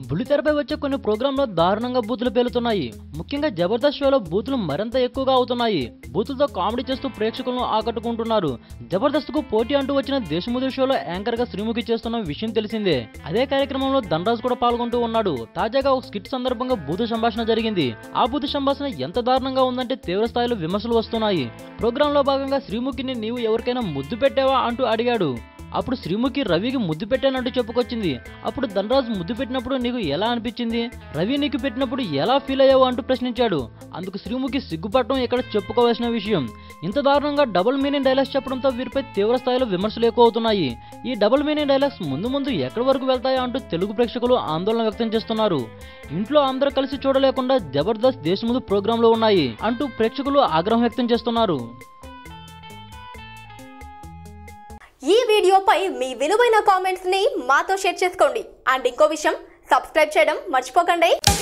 బుల్లితెరపై వచ్చే కొన్ని ప్రోగ్రాంలో దారుణంగా బూతులు పేలుతున్నాయి ముఖ్యంగా జబర్దస్త్ షోలో బూతులు మరింత ఎక్కువగా అవుతున్నాయి బూతులతో కామెడీ చేస్తూ ప్రేక్షకులను ఆకట్టుకుంటున్నారు జబర్దస్త్ కు పోటీ అంటూ వచ్చిన దేశముద్రి షోలో యాంకర్ గా శ్రీముఖి చేస్తున్న విషయం తెలిసిందే అదే కార్యక్రమంలో ధనరాజ్ కూడా పాల్గొంటూ ఉన్నాడు తాజాగా ఒక స్కిట్ సందర్భంగా బూతు సంభాషణ జరిగింది ఆ బూతు సంభాషణ ఎంత దారుణంగా ఉందంటే తీవ్ర స్థాయిలో విమర్శలు వస్తున్నాయి ప్రోగ్రామ్ లో భాగంగా శ్రీముఖిని నీవు ఎవరికైనా ముద్దు పెట్టావా అంటూ అడిగాడు అప్పుడు శ్రీముఖి రవికి ముద్దు పెట్టానంటూ చెప్పుకొచ్చింది అప్పుడు ధనరాజు ముద్దు పెట్టినప్పుడు నీకు ఎలా అనిపించింది రవి నీకు పెట్టినప్పుడు ఎలా ఫీల్ అయ్యావు అంటూ ప్రశ్నించాడు అందుకు శ్రీముఖి సిగ్గుపడటం ఇక్కడ చెప్పుకోవాల్సిన విషయం ఇంత దారుణంగా డబుల్ మీనింగ్ డైలాగ్స్ చెప్పడంతో వీరిపై తీవ్ర స్థాయిలో విమర్శలు ఎక్కువ అవుతున్నాయి ఈ డబుల్ మీనింగ్ డైలాగ్స్ ముందు ముందు ఎక్కడి వరకు వెళ్తాయా అంటూ తెలుగు ప్రేక్షకులు ఆందోళన వ్యక్తం చేస్తున్నారు ఇంట్లో అందరూ కలిసి చూడలేకుండా జబర్దస్త్ దేశముందు ప్రోగ్రాంలో ఉన్నాయి అంటూ ప్రేక్షకులు ఆగ్రహం వ్యక్తం చేస్తున్నారు ఈ వీడియోపై మీ విలువైన కామెంట్స్ ని మాతో షేర్ చేసుకోండి అండ్ ఇంకో విషయం సబ్స్క్రైబ్ చేయడం మర్చిపోకండి